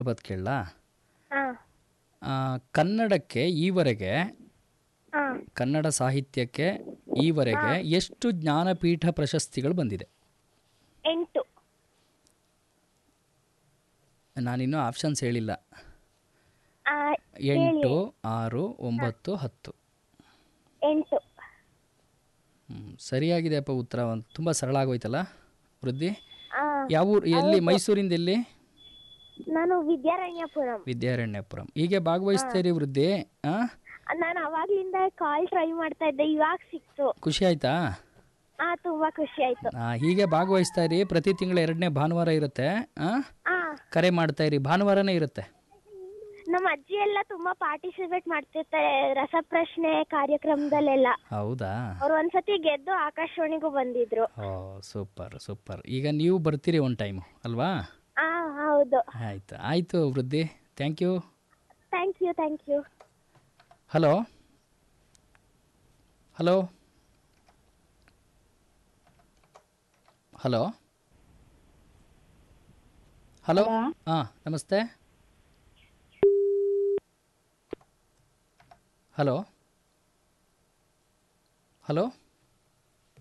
ಬತ್ ಕೇಳಲಾ ಹಾಂ ಆ, ಕನ್ನಡಕ್ಕೆ ಈವರೆಗೆ ಹಾಂ ಕನ್ನಡ ಸಾಹಿತ್ಯಕ್ಕೆ ಈವರೆಗೆ ಎಷ್ಟು ಜ್ಞಾನಪೀಠ ಪ್ರಶಸ್ತಿಗಳು ಬಂದಿದೆ ಎಂಟು ನಾನಿನ್ನೂ ಆಪ್ಷನ್ಸ್ ಹೇಳಿಲ್ಲ ಆ, ಎಂಟು ಆರು ಒಂಬತ್ತು ಹತ್ತು ಎಂಟು ಹ್ಮ್, ಸರಿಯಾಗಿದೆ ಅಪ್ಪ ಉತ್ತರ ಒಂದು ತುಂಬ ಸರಳ ಆಗೋಯ್ತಲ್ಲ ವೃದ್ಧಿ ಆ, ಯಾವ ಊರು ಎಲ್ಲಿ ಮೈಸೂರಿಂದ ಎಲ್ಲಿ ನಾನು ವಿದ್ಯಾರಣ್ಯಪುರಂ ವಿದ್ಯಾರಣ್ಯಪುರಂ ಹೀಗೆ ಭಾಗವಹಿಸ್ತೀರಿ ವೃದ್ಧಿ ಆ? ನಾನು ಅವಾಗ್ಲಿಂದ ಕಾಲ್ ಟ್ರೈ ಮಾಡ್ತಾ ಇದ್ದೆ ಇವಾಗ ಸಿಕ್ತು ಖುಷಿ ಆಯ್ತಾ ಆ ತುಂಬಾ ಖುಷಿ ಆಯ್ತು ಆ, ಹೀಗೆ ಭಾಗವಹಿಸ್ತಾ ಇರಿ ಪ್ರತಿ ತಿಂಗಳ ಎರಡನೇ ಭಾನುವಾರ ಇರುತ್ತೆ ಆ? ಆ ಕರೆ ಮಾಡ್ತಾ ಇರಿ ಭಾನುವಾರನೇ ಇರುತ್ತೆ ನಮ್ಮ ಅಜ್ಜಿ ಎಲ್ಲ ತುಂಬಾ ಪಾರ್ಟಿಸಿಪೇಟ್ ಮಾಡ್ತಿರ್ತಾರೆ ರಸಪ್ರಶ್ನೆ ಕಾರ್ಯಕ್ರಮದಲ್ಲೆಲ್ಲ ಹೌದಾ ಅವ್ರು ಒಂದ್ಸತಿ ಗೆದ್ದು ಆಕಾಶವಾಣಿಗೂ ಬಂದಿದ್ರು ಓ ಸೂಪರ್ ಸೂಪರ್ ಈಗ ನೀವು ಬರ್ತೀರಿ ಒಂದು ಟೈಮು ಅಲ್ವಾ ಆ ಹೌದು ಆಯ್ತು ಆಯಿತು ವೃದ್ಧಿ thank you thank you thank you hello hello hello hello ಹಾಂ ನಮಸ್ತೆ ಹಲೋ ಹಲೋ